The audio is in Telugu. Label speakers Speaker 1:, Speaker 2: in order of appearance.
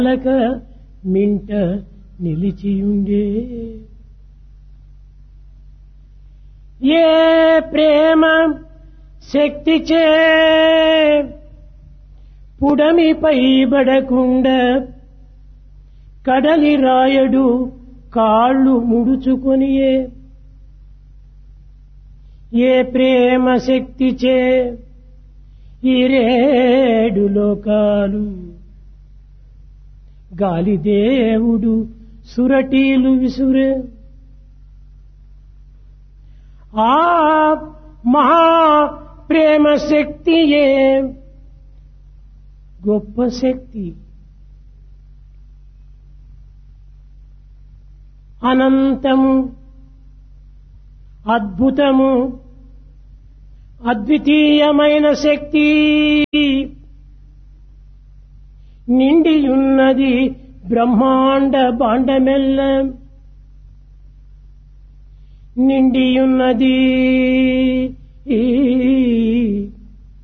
Speaker 1: లక మింట నిలిచియుండే ఏ ప్రేమ శక్తి చే పుడమిపై బడకుండ కడలి రాయడు కాళ్ళు ముడుచుకొనియే ఏ ప్రేమ శక్తి చే ఈ రేడు లోకాలు గాలిదేవుడు సురటీలు విసురే ఆ మహా ప్రేమ శక్తియే గొప్ప శక్తి అనంతము అద్భుతము అద్వితీయమైన శక్తి నిండియున్నది బ్రహ్మాండ బాండమెల్ల నిండియున్నది